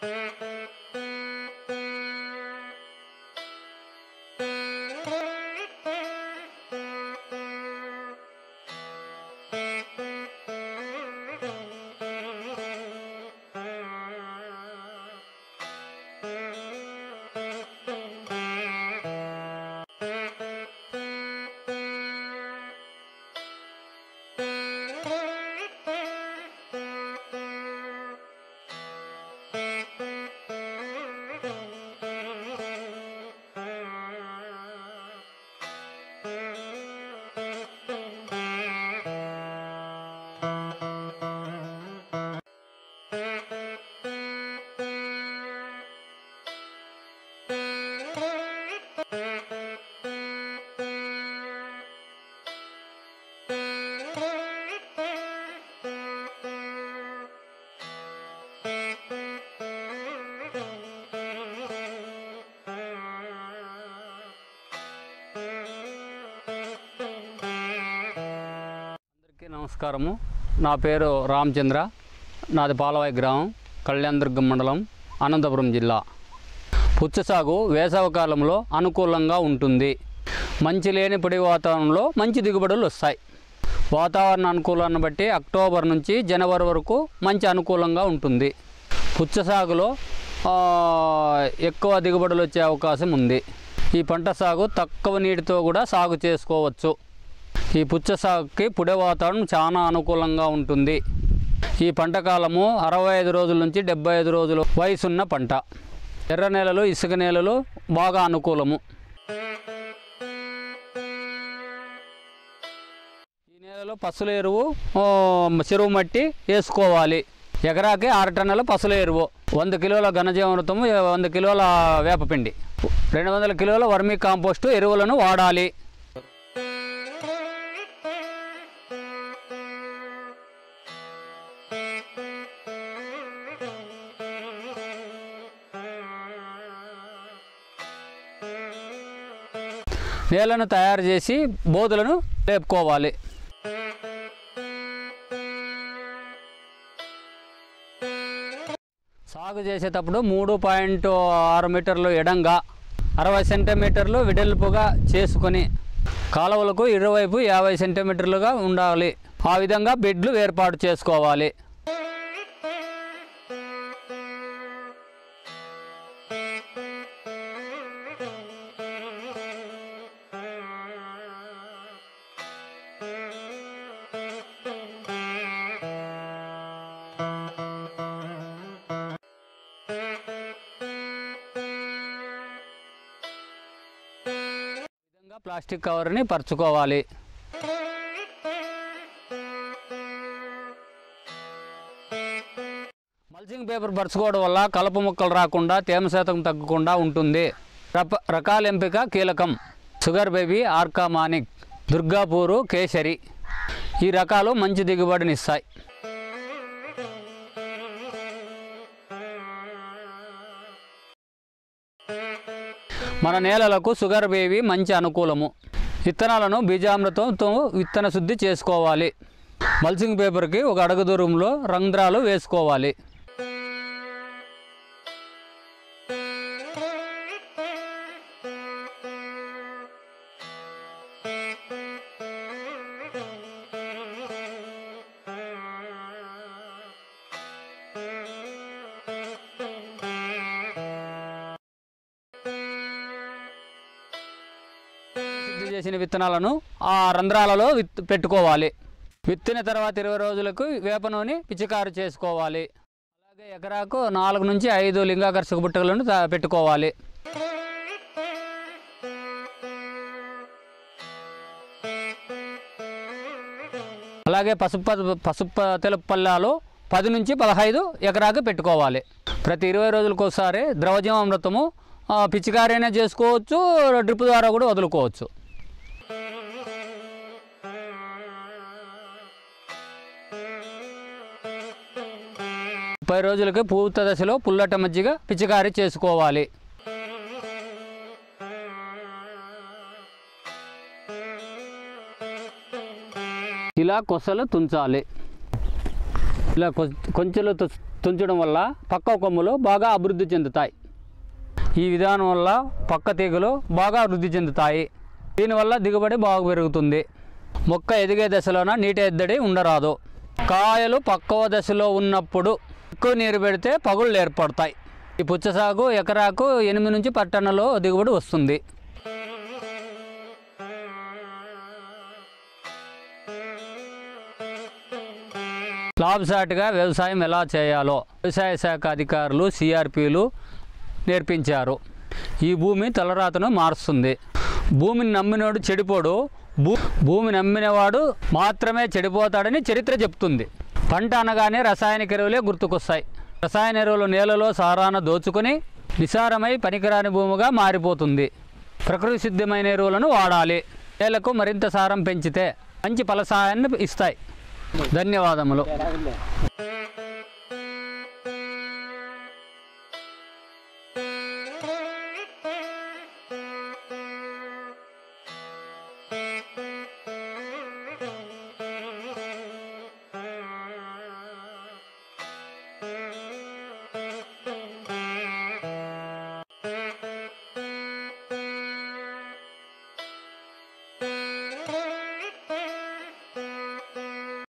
అందరికీ నమస్కారము నా పేరు రామచంద్ర నాది పాలవాయి గ్రామం కళ్యాణదుర్గం మండలం అనంతపురం జిల్లా పుచ్చ సాగు వేసవకాలంలో అనుకూలంగా ఉంటుంది మంచి లేని పొడి వాతావరణంలో మంచి దిగుబడులు వస్తాయి వాతావరణ అనుకూలాన్ని బట్టి అక్టోబర్ నుంచి జనవరి వరకు మంచి అనుకూలంగా ఉంటుంది పుచ్చ సాగులో ఆ, ఎక్కువ దిగుబడులు వచ్చే అవకాశం ఉంది ఈ పంట సాగు తక్కువ నీటితో కూడా సాగు చేసుకోవచ్చు ఈ పుచ్చ సాగుకి పుడే వాతావరణం చాలా అనుకూలంగా ఉంటుంది ఈ పంట కాలము అరవై ఐదు రోజుల నుంచి డెబ్బై ఐదు రోజులు వయసున్న పంట ఎర్ర నేలలు ఇసుక నేలలు బాగా అనుకూలము ఈ నేలలో పసుల ఎరువు ఆ, చెరువు మట్టి వేసుకోవాలి ఎకరాకి ఆరు టన్నుల పసుల ఎరువు వంద కిలోల ఘనజీవామృతము వంద కిలోల వేపపిండి రెండు వందల కిలోల వర్మీ కాంపోస్టు ఎరువులను వాడాలి నేలను తయారు చేసి బోధులను లేపుకోవాలి సాగు చేసేటప్పుడు మూడు పాయింట్ ఆరు మీటర్లు ఎడంగా అరవై సెంటీమీటర్లు వెడల్పుగా చేసుకొని కాలువలకు ఇరువైపు యాభై సెంటీమీటర్లుగా ఉండాలి ఆ విధంగా బెడ్లు ఏర్పాటు చేసుకోవాలి ఈ విధంగా ప్లాస్టిక్ కవర్ని పరుచుకోవాలి మల్చింగ్ పేపర్ పరుచుకోవడం వల్ల కలుపు మొక్కలు రాకుండా తేమ శాతం తగ్గకుండా ఉంటుంది రప రకాల ఎంపిక కీలకం షుగర్ బేబీ ఆర్కామానిక్ దుర్గాపూరు కేసరి ఈ రకాలు మంచి దిగుబడినిస్తాయి మన నేలలకు షుగర్ బేబీ మంచి అనుకూలము విత్తనాలను బీజామృతంతో విత్తన శుద్ధి చేసుకోవాలి మల్చింగ్ పేపర్కి ఒక అడుగు దూరంలో రంధ్రాలు వేసుకోవాలి శుద్ధి చేసిన విత్తనాలను ఆ రంధ్రాలలో విత్ పెట్టుకోవాలి విత్తిన తర్వాత ఇరవై రోజులకు వేప నూనె పిచికారు చేసుకోవాలి అలాగే ఎకరాకు నాలుగు నుంచి ఐదు లింగాకర్షక బుట్టలను తా- పెట్టుకోవాలి అలాగే పసుపు పసుపు తెలుపు పల్లాలు పది నుంచి పదహైదు ఎకరాకు పెట్టుకోవాలి ప్రతి ఇరవై రోజులకు ఒకసారి ద్రవజీవామృతము ఆ, పిచికారి అయినా చేసుకోవచ్చు డ్రిప్ ద్వారా కూడా వదులుకోవచ్చు ముప్పై రోజులకి పూత దశలో పుల్లట మజ్జిగ పిచికారి చేసుకోవాలి ఇలా కొసలు తుంచాలి ఇలా కొ- కొంచెలు తు- తుంచడం వల్ల పక్క కొమ్మలు బాగా అభివృద్ధి చెందుతాయి ఈ విధానం వల్ల పక్క తీగలు బాగా వృద్ధి చెందుతాయి దీనివల్ల దిగుబడి బాగా పెరుగుతుంది మొక్క ఎదిగే దశలోన నీటి ఎద్దడి ఉండరాదు కాయలు పక్కవ దశలో ఉన్నప్పుడు ఎక్కువ నీరు పెడితే పగుళ్ళు ఏర్పడతాయి ఈ పుచ్చ సాగు ఎకరాకు ఎనిమిది నుంచి పది టన్నుల దిగుబడి వస్తుంది లాభసాటిగా వ్యవసాయం ఎలా చేయాలో వ్యవసాయ శాఖ అధికారులు సిఆర్పీలు నేర్పించారు ఈ భూమి తలరాతను మారుస్తుంది భూమిని నమ్మినోడు చెడిపోడు భూ భూమి నమ్మినవాడు మాత్రమే చెడిపోతాడని చరిత్ర చెప్తుంది పంట అనగానే రసాయనిక ఎరువులే గుర్తుకొస్తాయి రసాయన ఎరువులు నేలలో సారాన దోచుకొని నిసారమై పనికిరాని భూమిగా మారిపోతుంది ప్రకృతి సిద్ధమైన ఎరువులను వాడాలి నేలకు మరింత సారం పెంచితే మంచి ఫలసాయాన్ని ఇస్తాయి ధన్యవాదములు Thank you.